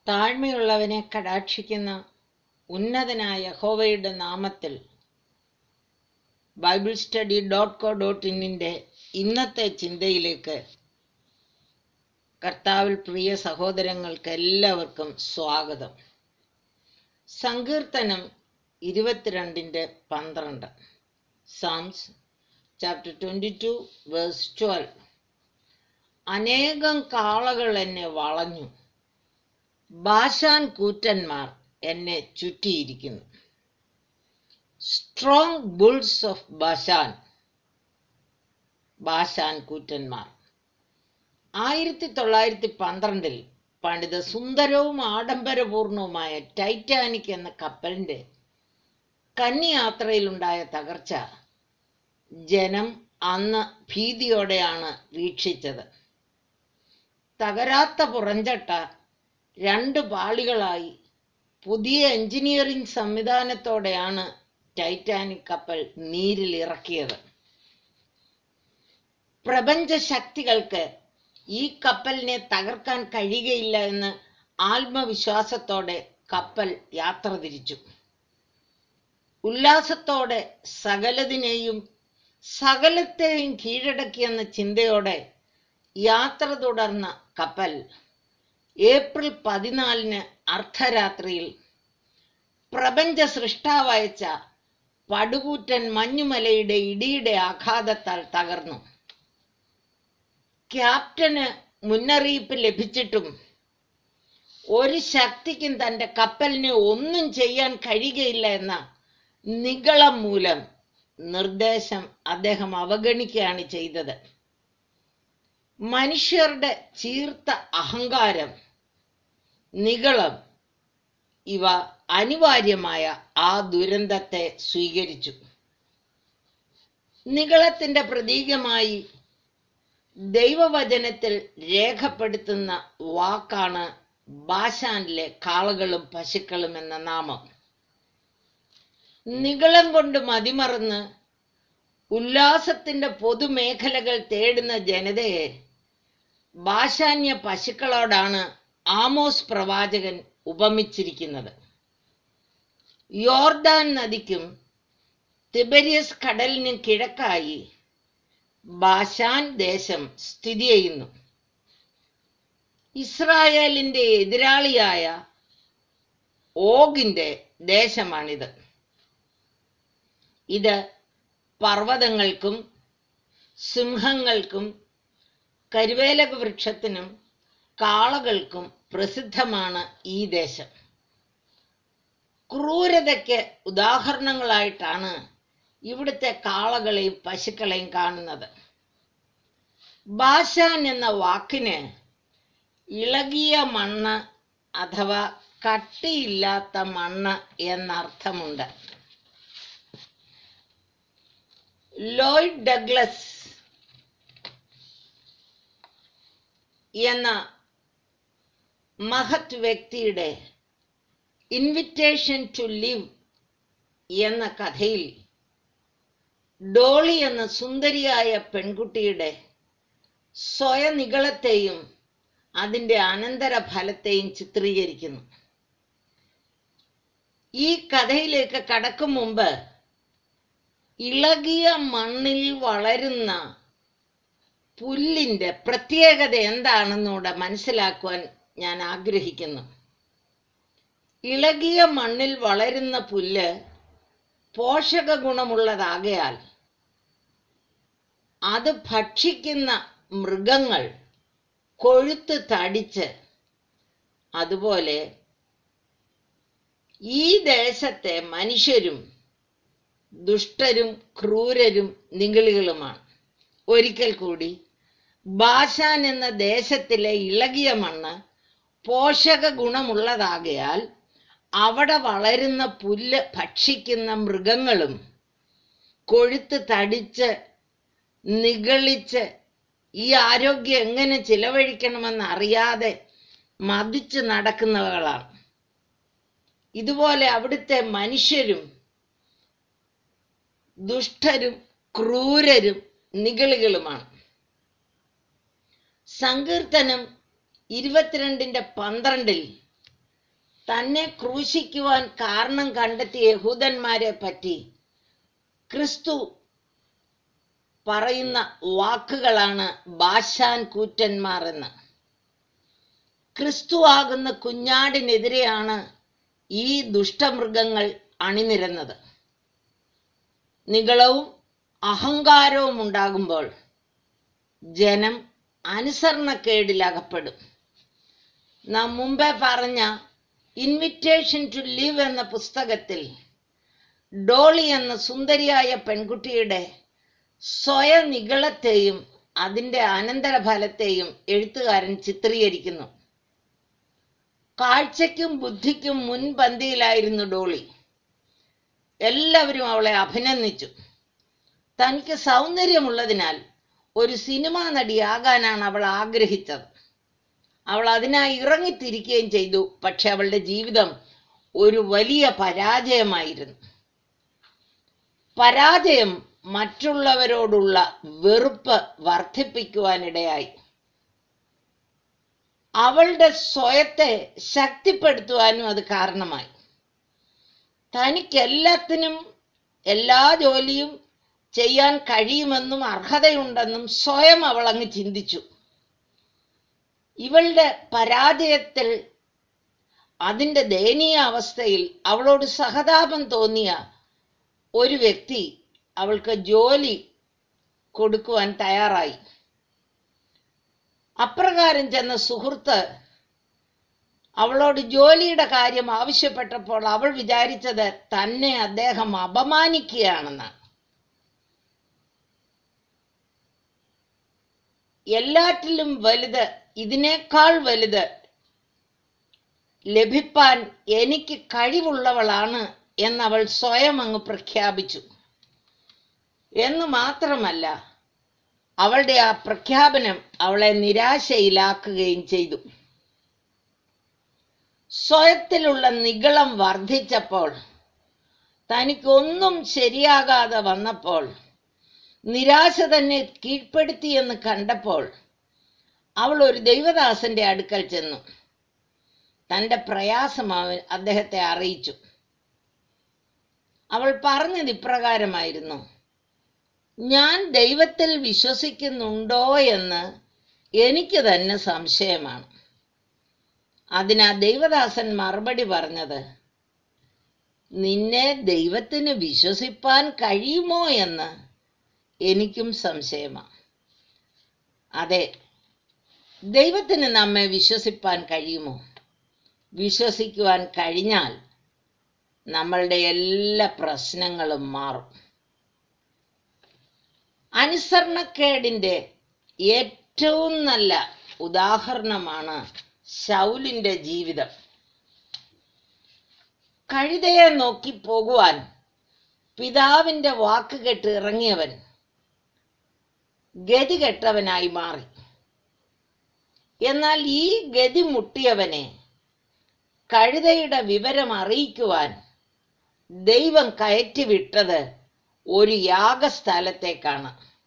താഴ്മയുള്ളവനെ കടാക്ഷിക്കുന്ന ഉന്നതനായ യഹോവയുടെ നാമത്തിൽ Bible study dot co dot ഇന്നിൻ്റെ ഇന്നത്തെ ചിന്തയിലേക്ക് കർത്താവിൽ പ്രിയ സഹോദരങ്ങൾക്ക് എല്ലാവർക്കും സ്വാഗതം സങ്കീർത്തനം ഇരുപത്തിരണ്ടിൻ്റെ പന്ത്രണ്ട് Psalms chapter twenty two verse twelve അനേകം കാളകൾ എന്നെ വളഞ്ഞു ബാഷാൻ കൂറ്റന്മാർ എന്നെ ചുറ്റിയിരിക്കുന്നു strong bulls of Bashan Bashan കൂറ്റന്മാർ ആയിരത്തി തൊള്ളായിരത്തി പന്ത്രണ്ടിൽ പണിത സുന്ദരവും ആഡംബരപൂർണവുമായ ടൈറ്റാനിക് എന്ന കപ്പലിന്റെ കന്നിയാത്രയിലുണ്ടായ തകർച്ച ജനം അന്ന് ഭീതിയോടെയാണ് വീക്ഷിച്ചത് തകരാത്ത പുറഞ്ചട്ട രണ്ട് പാളികളായി പുതിയ എഞ്ചിനീയറിംഗ് സംവിധാനത്തോടെയാണ് ടൈറ്റാനിക് കപ്പൽ നീരിൽ ഇറക്കിയത് പ്രപഞ്ച ശക്തികൾക്ക് ഈ കപ്പലിനെ തകർക്കാൻ കഴിയുകയില്ല എന്ന് ആത്മവിശ്വാസത്തോടെ കപ്പൽ യാത്ര തിരിച്ചു ഉല്ലാസത്തോടെ സകലതിനെയും സകലത്തെയും കീഴടക്കിയെന്ന ചിന്തയോടെ യാത്ര തുടർന്ന കപ്പൽ ഏപ്രിൽ പതിനാലിന് അർദ്ധരാത്രിയിൽ പ്രപഞ്ച സൃഷ്ടാവയച്ച പടുകൂറ്റൻ മഞ്ഞുമലയുടെ ഇടിയുടെ ആഘാതത്താൽ തകർന്നു ക്യാപ്റ്റന് മുന്നറിയിപ്പ് ലഭിച്ചിട്ടും ഒരു ശക്തിക്കും തന്റെ കപ്പലിനെ ഒന്നും ചെയ്യാൻ കഴിയുകയില്ല എന്ന നിഗളം മൂലം നിർദ്ദേശം അദ്ദേഹം അവഗണിക്കുകയാണ് ചെയ്തത് മനുഷ്യരുടെ ചീർത്ത അഹങ്കാരം നിഗളം ഇവ അനിവാര്യമായ ആ ദുരന്തത്തെ സ്വീകരിച്ചു നിഗളത്തിന്റെ പ്രതീകമായി ദൈവവചനത്തിൽ രേഖപ്പെടുത്തുന്ന വാക്കാണ് ബാഷാനിലെ കാളകളും പശുക്കളും എന്ന നാമം നിഗളം കൊണ്ട് മതിമറന്ന് ഉല്ലാസത്തിന്റെ പൊതുമേഖലകൾ തേടുന്ന ജനതയെ ബാഷാന്യ പശുക്കളോടാണ് ആമോസ് പ്രവാചകൻ ഉപമിച്ചിരിക്കുന്നത് യോർദാൻ നദിക്കും തിബരിയസ് കടലിനും കിഴക്കായി ബാഷാൻ ദേശം സ്ഥിതി ചെയ്യുന്നു ഇസ്രായേലിന്റെ എതിരാളിയായ ഓഗിന്റെ ദേശമാണിത് ഇത് പർവ്വതങ്ങൾക്കും സിംഹങ്ങൾക്കും കരുവേലക വൃക്ഷത്തിനും കാളകൾക്കും പ്രസിദ്ധമാണ് ഈ ദേശം ക്രൂരതയ്ക്ക് ഉദാഹരണങ്ങളായിട്ടാണ് ഇവിടുത്തെ കാളകളെയും പശുക്കളെയും കാണുന്നത് ബാഷാൻ എന്ന വാക്കിന് ഇളകിയ മണ്ണ് അഥവാ കട്ടിയില്ലാത്ത മണ്ണ് എന്നർത്ഥമുണ്ട് ലോയ്ഡ് ഡഗ്ലസ് എന്ന മഹത് വ്യക്തിയുടെ ഇൻവിറ്റേഷൻ ടു ലിവ് എന്ന കഥയിൽ ഡോളി എന്ന സുന്ദരിയായ പെൺകുട്ടിയുടെ സ്വയനികളത്തെയും അതിൻ്റെ അനന്തര ഫലത്തെയും ചിത്രീകരിക്കുന്നു ഈ കഥയിലേക്ക് കടക്കും മുമ്പ് ഇളകിയ മണ്ണിൽ വളരുന്ന പുല്ലിന്റെ പ്രത്യേകത എന്താണെന്നൂടെ മനസ്സിലാക്കുവാൻ ഞാൻ ആഗ്രഹിക്കുന്നു ഇളകിയ മണ്ണിൽ വളരുന്ന പുല്ല് പോഷക ഗുണമുള്ളതാകയാൽ അത് ഭക്ഷിക്കുന്ന മൃഗങ്ങൾ കൊഴുത്ത് തടിച്ച് അതുപോലെ ഈ ദേശത്തെ മനുഷ്യരും ദുഷ്ടരും ക്രൂരരും നിഗളികളുമാണ് ഒരിക്കൽ കൂടി ബാഷാൻ എന്ന ദേശത്തിലെ ഇളകിയ മണ്ണ് പോഷക ഗുണമുള്ളതാകയാൽ അവിടെ വളരുന്ന പുല്ല് ഭക്ഷിക്കുന്ന മൃഗങ്ങളും കൊഴുത്ത് തടിച്ച് നിഗളിച്ച് ഈ ആരോഗ്യം എങ്ങനെ ചിലവഴിക്കണമെന്ന് അറിയാതെ മതിച്ച് നടക്കുന്നവകളാണ് ഇതുപോലെ അവിടുത്തെ മനുഷ്യരും ദുഷ്ടരും ക്രൂരരും നിഗളികളുമാണ് സങ്കീർത്തനം ഇരുപത്തിരണ്ടിന്റെ പന്ത്രണ്ടിൽ തന്നെ ക്രൂശിക്കുവാൻ കാരണം കണ്ടെത്തിയ യഹൂദന്മാരെ പറ്റി ക്രിസ്തു പറയുന്ന വാക്കുകളാണ് ബാഷാൻ കൂറ്റന്മാർ എന്ന് ക്രിസ്തു ആകുന്ന കുഞ്ഞാടിനെതിരെയാണ് ഈ ദുഷ്ടമൃഗങ്ങൾ അണിനിരന്നത് നികളവും അഹങ്കാരവും ഉണ്ടാകുമ്പോൾ ജനം അനുസരണക്കേടിലകപ്പെടും നാം മുമ്പേ പറഞ്ഞ ഇൻവിറ്റേഷൻ ടു ലിവ് എന്ന പുസ്തകത്തിൽ ഡോളി എന്ന സുന്ദരിയായ പെൺകുട്ടിയുടെ സ്വയനികളത്തെയും അതിൻ്റെ അനന്തരഫലത്തെയും എഴുത്തുകാരൻ ചിത്രീകരിക്കുന്നു കാഴ്ചയ്ക്കും ബുദ്ധിക്കും മുൻപന്തിയിലായിരുന്നു ഡോളി എല്ലാവരും അവളെ അഭിനന്ദിച്ചു തനിക്ക് സൗന്ദര്യമുള്ളതിനാൽ ഒരു സിനിമാ നടിയാകാനാണ് അവൾ ആഗ്രഹിച്ചത് അവൾ അതിനായി ഇറങ്ങിത്തിരിക്കുകയും ചെയ്തു പക്ഷെ അവളുടെ ജീവിതം ഒരു വലിയ പരാജയമായിരുന്നു പരാജയം മറ്റുള്ളവരോടുള്ള വെറുപ്പ് വർദ്ധിപ്പിക്കുവാനിടയായി അവളുടെ സ്വയത്തെ ശക്തിപ്പെടുത്തുവാനും അത് കാരണമായി തനിക്ക് എല്ലാത്തിനും എല്ലാ ജോലിയും ചെയ്യാൻ കഴിയുമെന്നും അർഹതയുണ്ടെന്നും സ്വയം അവൾ അങ്ങ് ചിന്തിച്ചു ഇവളുടെ പരാജയത്തിൽ അതിൻ്റെ ദയനീയ അവസ്ഥയിൽ അവളോട് സഹതാപം തോന്നിയ ഒരു വ്യക്തി അവൾക്ക് ജോലി കൊടുക്കുവാൻ തയ്യാറായി അപ്രകാരം ചെന്ന സുഹൃത്ത് അവളോട് ജോലിയുടെ കാര്യം ആവശ്യപ്പെട്ടപ്പോൾ അവൾ വിചാരിച്ചത് തന്നെ അദ്ദേഹം അപമാനിക്കുകയാണെന്നാണ് എല്ലാറ്റിലും വലുത് ഇതിനേക്കാൾ വലുത് ലഭിപ്പാൻ എനിക്ക് കഴിവുള്ളവളാണ് എന്നവൾ സ്വയം അങ്ങ് പ്രഖ്യാപിച്ചു എന്ന് മാത്രമല്ല അവളുടെ ആ പ്രഖ്യാപനം അവളെ നിരാശയിലാക്കുകയും ചെയ്തു സ്വയത്തിലുള്ള നിഗളം വർദ്ധിച്ചപ്പോൾ തനിക്കൊന്നും ശരിയാകാതെ വന്നപ്പോൾ നിരാശ തന്നെ കീഴ്പ്പെടുത്തിയെന്ന് കണ്ടപ്പോൾ അവൾ ഒരു ദൈവദാസന്റെ അടുക്കൽ ചെന്നു തന്റെ പ്രയാസം അവൻ അദ്ദേഹത്തെ അറിയിച്ചു അവൾ പറഞ്ഞത് ഇപ്രകാരമായിരുന്നു ഞാൻ ദൈവത്തിൽ വിശ്വസിക്കുന്നുണ്ടോ എന്ന് എനിക്ക് തന്നെ സംശയമാണ് അതിനാ ദൈവദാസൻ മറുപടി പറഞ്ഞത് നിന്നെ ദൈവത്തിന് വിശ്വസിപ്പാൻ കഴിയുമോ എന്ന് എനിക്കും സംശയമാണ് അതെ ദൈവത്തിന് നമ്മെ വിശ്വസിപ്പാൻ കഴിയുമോ വിശ്വസിക്കുവാൻ കഴിഞ്ഞാൽ നമ്മളുടെ എല്ലാ പ്രശ്നങ്ങളും മാറും അനുസരണക്കേടിൻ്റെ ഏറ്റവും നല്ല ഉദാഹരണമാണ് ശൗലിന്റെ ജീവിതം കഴുതയെ നോക്കി പോകുവാൻ പിതാവിന്റെ വാക്ക് കേട്ട് ഇറങ്ങിയവൻ ഗതി കെട്ടവനായി മാറി എന്നാൽ ഈ ഗതി മുട്ടിയവനെ കഴുതയുടെ വിവരം അറിയിക്കുവാൻ ദൈവം കയറ്റിവിട്ടത് ഒരു യാഗസ്ഥലത്തേക്കാണ്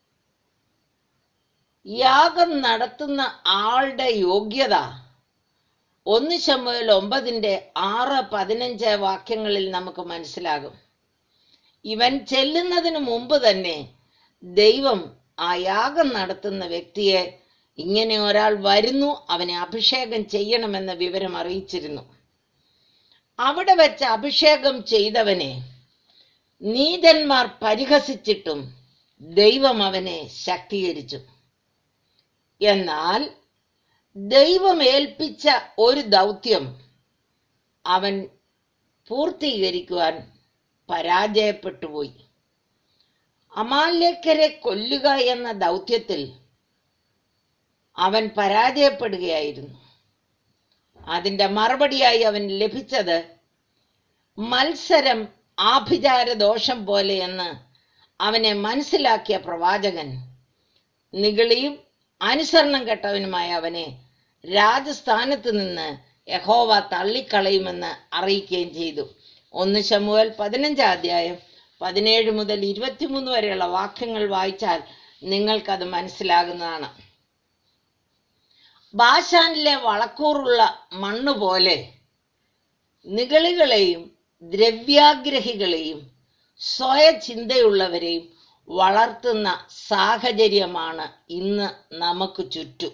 യാഗം നടത്തുന്ന ആളുടെ യോഗ്യത ഒന്ന് ശമുവേൽ ഒമ്പതിൻ്റെ ആറ് പതിനഞ്ച് വാക്യങ്ങളിൽ നമുക്ക് മനസ്സിലാകും ഇവൻ ചെല്ലുന്നതിന് മുമ്പ് തന്നെ ദൈവം ആ യാഗം നടത്തുന്ന വ്യക്തിയെ ഇങ്ങനെ ഒരാൾ വരുന്നു അവനെ അഭിഷേകം ചെയ്യണമെന്ന വിവരം അറിയിച്ചിരുന്നു അവിടെ വെച്ച് അഭിഷേകം ചെയ്തവനെ നീതന്മാർ പരിഹസിച്ചിട്ടും ദൈവം അവനെ ശക്തീകരിച്ചു എന്നാൽ ദൈവം ഏൽപ്പിച്ച ഒരു ദൗത്യം അവൻ പൂർത്തീകരിക്കുവാൻ പരാജയപ്പെട്ടുപോയി അമാലേക്കരെ കൊല്ലുക എന്ന ദൗത്യത്തിൽ അവൻ പരാജയപ്പെടുകയായിരുന്നു അതിൻ്റെ മറുപടിയായി അവൻ ലഭിച്ചത് മത്സരം ആഭിചാര ദോഷം പോലെയെന്ന് അവനെ മനസ്സിലാക്കിയ പ്രവാചകൻ നിഗളിയും അനുസരണം കെട്ടവനുമായ അവനെ രാജസ്ഥാനത്ത് നിന്ന് യഹോവ തള്ളിക്കളയുമെന്ന് അറിയിക്കുകയും ചെയ്തു ഒന്ന് ശമുവൽ പതിനഞ്ചാം അധ്യായം പതിനേഴ് മുതൽ ഇരുപത്തിമൂന്ന് വരെയുള്ള വാക്യങ്ങൾ വായിച്ചാൽ നിങ്ങൾക്കത് മനസ്സിലാകുന്നതാണ് ബാഷാനിലെ വളക്കൂറുള്ള മണ്ണ് പോലെ നിഗളികളെയും ദ്രവ്യാഗ്രഹികളെയും സ്വയചിന്തയുള്ളവരെയും വളർത്തുന്ന സാഹചര്യമാണ് ഇന്ന് നമുക്ക് ചുറ്റും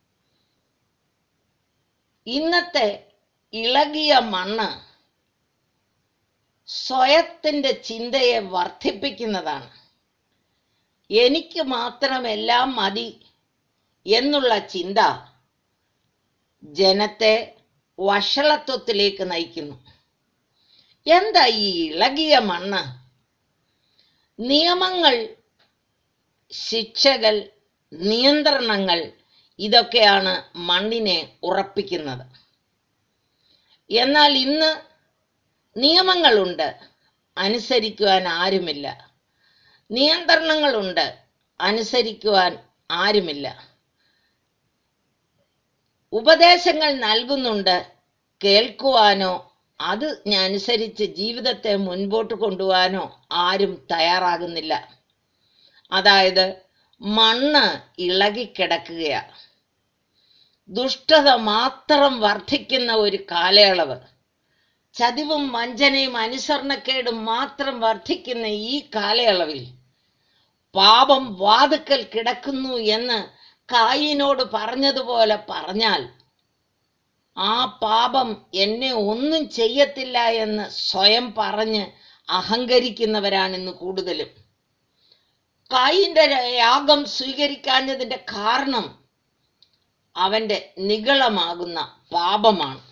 ഇന്നത്തെ ഇളകിയ മണ്ണ് സ്വയത്തിന്റെ ചിന്തയെ വർദ്ധിപ്പിക്കുന്നതാണ് എനിക്ക് മാത്രം എല്ലാം മതി എന്നുള്ള ചിന്ത ജനത്തെ വഷളത്വത്തിലേക്ക് നയിക്കുന്നു എന്താ ഈ ഇളകിയ മണ്ണ് നിയമങ്ങൾ ശിക്ഷകൾ നിയന്ത്രണങ്ങൾ ഇതൊക്കെയാണ് മണ്ണിനെ ഉറപ്പിക്കുന്നത് എന്നാൽ ഇന്ന് നിയമങ്ങളുണ്ട് അനുസരിക്കുവാൻ ആരുമില്ല നിയന്ത്രണങ്ങളുണ്ട് അനുസരിക്കുവാൻ ആരുമില്ല ഉപദേശങ്ങൾ നൽകുന്നുണ്ട് കേൾക്കുവാനോ അത് അനുസരിച്ച് ജീവിതത്തെ മുൻപോട്ട് കൊണ്ടുപോകാനോ ആരും തയ്യാറാകുന്നില്ല അതായത് മണ്ണ് ഇളകിക്കിടക്കുകയാണ് ദുഷ്ടത മാത്രം വർദ്ധിക്കുന്ന ഒരു കാലയളവ് ചതിവും വഞ്ചനയും അനുസരണക്കേടും മാത്രം വർദ്ധിക്കുന്ന ഈ കാലയളവിൽ പാപം വാതുക്കൽ കിടക്കുന്നു എന്ന് കായിനോട് പറഞ്ഞതുപോലെ പറഞ്ഞാൽ ആ പാപം എന്നെ ഒന്നും ചെയ്യത്തില്ല എന്ന് സ്വയം പറഞ്ഞ് അഹങ്കരിക്കുന്നവരാണ് ഇന്ന് കൂടുതലും കായിന്റെ യാഗം സ്വീകരിക്കാഞ്ഞതിന്റെ കാരണം അവന്റെ നികളമാകുന്ന പാപമാണ്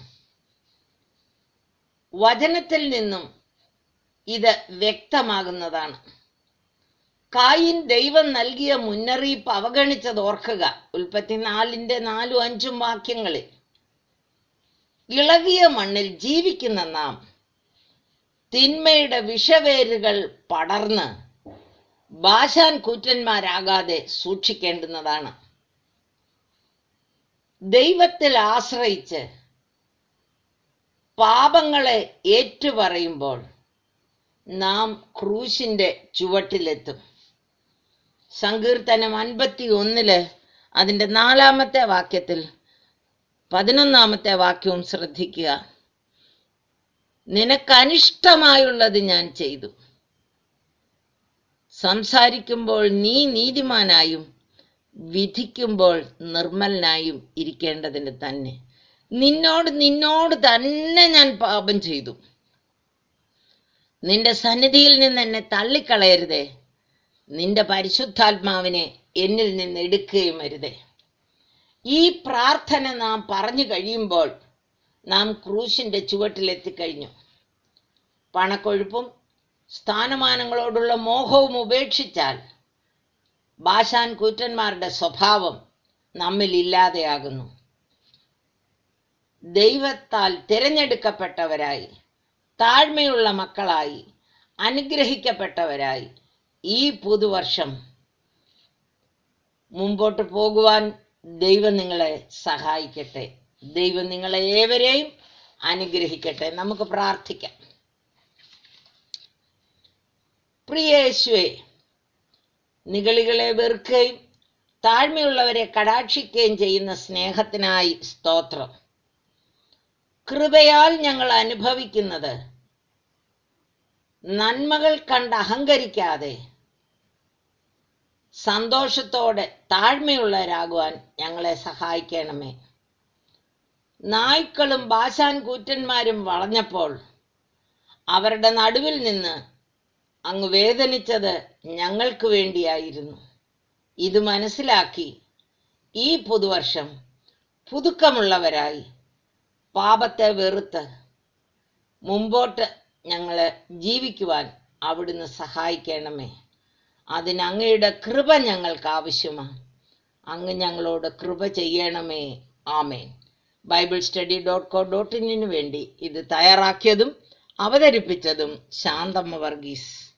വചനത്തിൽ നിന്നും ഇത് വ്യക്തമാകുന്നതാണ് കായിൻ ദൈവം നൽകിയ മുന്നറിയിപ്പ് അവഗണിച്ചത് ഓർക്കുക ഉൽപ്പത്തി നാലിന്റെ നാലും അഞ്ചും വാക്യങ്ങളിൽ ഇളകിയ മണ്ണിൽ ജീവിക്കുന്ന നാം തിന്മയുടെ വിഷവേരുകൾ പടർന്ന് ഭാഷാൻ കൂറ്റന്മാരാകാതെ സൂക്ഷിക്കേണ്ടുന്നതാണ് ദൈവത്തിൽ ആശ്രയിച്ച് പാപങ്ങളെ ഏറ്റുപറയുമ്പോൾ നാം ക്രൂശിന്റെ ചുവട്ടിലെത്തും സങ്കീർത്തനം അൻപത്തി ഒന്നില് അതിന്റെ നാലാമത്തെ വാക്യത്തിൽ പതിനൊന്നാമത്തെ വാക്യവും ശ്രദ്ധിക്കുക നിനക്ക് അനിഷ്ടമായുള്ളത് ഞാൻ ചെയ്തു സംസാരിക്കുമ്പോൾ നീ നീതിമാനായും വിധിക്കുമ്പോൾ നിർമ്മലനായും ഇരിക്കേണ്ടതിന് തന്നെ നിന്നോട് നിന്നോട് തന്നെ ഞാൻ പാപം ചെയ്തു നിന്റെ സന്നിധിയിൽ നിന്ന് എന്നെ തള്ളിക്കളയരുതേ നിന്റെ പരിശുദ്ധാത്മാവിനെ എന്നിൽ നിന്ന് എടുക്കുകയും അരുതേ ഈ പ്രാർത്ഥന നാം പറഞ്ഞു കഴിയുമ്പോൾ നാം ക്രൂശിന്റെ ചുവട്ടിലെത്തിക്കഴിഞ്ഞു പണക്കൊഴുപ്പും സ്ഥാനമാനങ്ങളോടുള്ള മോഹവും ഉപേക്ഷിച്ചാൽ ഭാഷാൻ കൂറ്റന്മാരുടെ സ്വഭാവം നമ്മിൽ ഇല്ലാതെയാകുന്നു ദൈവത്താൽ തിരഞ്ഞെടുക്കപ്പെട്ടവരായി താഴ്മയുള്ള മക്കളായി അനുഗ്രഹിക്കപ്പെട്ടവരായി ഈ പുതുവർഷം മുമ്പോട്ട് പോകുവാൻ ദൈവം നിങ്ങളെ സഹായിക്കട്ടെ ദൈവം നിങ്ങളെ ഏവരെയും അനുഗ്രഹിക്കട്ടെ നമുക്ക് പ്രാർത്ഥിക്കാം പ്രിയേശുവെ നിഗളികളെ വെറുക്കുകയും താഴ്മയുള്ളവരെ കടാക്ഷിക്കുകയും ചെയ്യുന്ന സ്നേഹത്തിനായി സ്തോത്രം കൃപയാൽ ഞങ്ങൾ അനുഭവിക്കുന്നത് നന്മകൾ കണ്ട് അഹങ്കരിക്കാതെ സന്തോഷത്തോടെ താഴ്മയുള്ളവരാകുവാൻ ഞങ്ങളെ സഹായിക്കണമേ നായ്ക്കളും ഭാഷാൻ കൂറ്റന്മാരും വളഞ്ഞപ്പോൾ അവരുടെ നടുവിൽ നിന്ന് അങ്ങ് വേദനിച്ചത് ഞങ്ങൾക്ക് വേണ്ടിയായിരുന്നു ഇത് മനസ്സിലാക്കി ഈ പുതുവർഷം പുതുക്കമുള്ളവരായി പാപത്തെ വെറുത്ത് മുമ്പോട്ട് ഞങ്ങളെ ജീവിക്കുവാൻ അവിടുന്ന് സഹായിക്കണമേ അതിന് അങ്ങയുടെ കൃപ ഞങ്ങൾക്ക് ആവശ്യമാണ് അങ്ങ് ഞങ്ങളോട് കൃപ ചെയ്യണമേ amen Bible study dot co dot ഇന്നിനു വേണ്ടി ഇത് തയ്യാറാക്കിയതും അവതരിപ്പിച്ചതും ശാന്തമ്മ വർഗീസ്